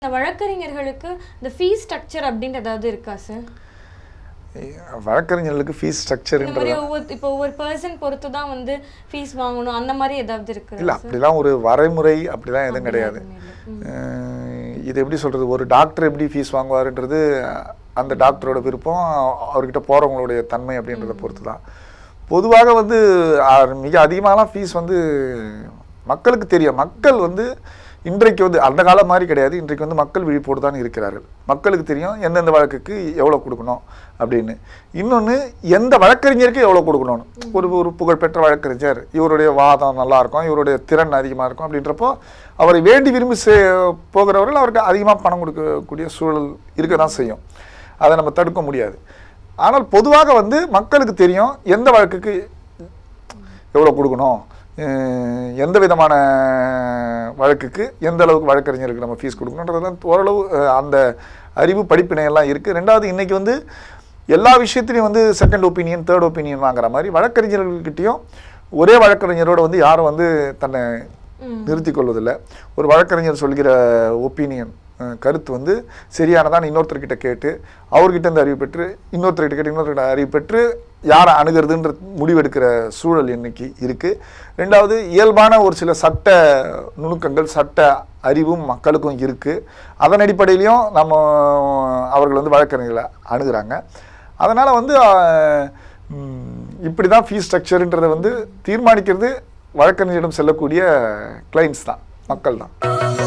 இந்த வழக்கறிஞர்களுக்கு இந்த fees structure அப்படின்ட்டு ஏதாவது இருக்கா சார் வழக்கறிஞர்களுக்கு ஃபீஸ் இந்த ஸ்ட்ரக்சர்ன்றது மாதிரி ஒவ்வொரு இப்போ ஒவ்வொரு பர்சன் பொறுத்து தான் வந்து ஃபீஸ் வாங்கணும் அந்த மாதிரி ஏதாவது இருக்கு இல்லை அப்படிலாம் ஒரு வரைமுறை அப்படிலாம் எதுவும் கிடையாது அஹ் இது எப்படி சொல்கிறது ஒரு டாக்டர் எப்படி ஃபீஸ் வாங்குவாருன்றது அந்த டாக்டரோட விருப்பம் அவர்கிட்ட போகிறவங்களுடைய தன்மை அப்படின்றத பொறுத்து தான் பொதுவாக வந்து அஹ், மிக அதிகமாகலாம் ஃபீஸ் வந்து மக்களுக்கு தெரியும் மக்கள் வந்து இன்றைக்கு வந்து அந்த காலம் மாதிரி கிடையாது இன்றைக்கு வந்து மக்கள் விழிப்போடு தான் இருக்கிறார்கள் மக்களுக்கு தெரியும் எந்தெந்த வழக்குக்கு எவ்வளோ கொடுக்கணும் அப்படின்னு இன்னொன்று எந்த வழக்கறிஞருக்கு எவ்வளோ கொடுக்கணும்னு ஒரு ஒரு புகழ்பெற்ற வழக்கறிஞர் இவருடைய வாதம் நல்லா இருக்கும் இவருடைய திறன் அதிகமாக இருக்கும் அப்படின்றப்போ அவரை வேண்டி விரும்பி சே போகிறவர்கள் அவருக்கு அதிகமாக பணம் கொடுக்கக்கூடிய சூழல் இருக்க தான் செய்யும் அதை நம்ம தடுக்க முடியாது ஆனால் பொதுவாக வந்து மக்களுக்கு தெரியும் எந்த வழக்குக்கு எவ்வளோ கொடுக்கணும் அஹ் எந்த விதமான வழக்குக்கு எந்த அளவுக்கு வழக்கறிஞருக்கு நம்ம ஃபீஸ் கொடுக்கணுன்றதெல்லாம் ஓரளவு அஹ், அந்த அறிவு படிப்பினை எல்லாம் இருக்குது ரெண்டாவது இன்னைக்கு வந்து எல்லா விஷயத்துலையும் வந்து செகண்ட் ஒப்பீனியன் தேர்ட் ஒப்பீனியன் வாங்குற மாதிரி வழக்கறிஞர்கள்கிட்டயும் ஒரே வழக்கறிஞரோட வந்து யாரும் வந்து தன்னை நிறுத்திக் கொள்வதில்லை ஒரு வழக்கறிஞர் சொல்கிற ஒப்பீனியன் கருத்து வந்து சரியானதான் இன்னொருத்தர்கிட்ட கேட்டு அவர்கிட்ட இருந்து அறிவு பெற்று இன்னொருத்தர்கிட்ட கேட்டு இன்னொருத்தர்கிட்ட அறிவு பெற்று யாரை அணுகிறதுன்ற முடிவெடுக்கிற சூழல் இன்னைக்கு இருக்குது ரெண்டாவது இயல்பான ஒரு சில சட்ட நுணுக்கங்கள் சட்ட அறிவும் மக்களுக்கும் இருக்குது அதன் அடிப்படையிலையும் நம்ம அவர்கள் வந்து வழக்கறிஞர்களை அணுகுறாங்க அதனால் வந்து ஆஹ், ம், இப்படி தான் ஃபீஸ் ஸ்ட்ரக்சருன்றதை வந்து தீர்மானிக்கிறது வழக்கறிஞரிடம் செல்லக்கூடிய கிளைண்ட்ஸ் தான் மக்கள் தான்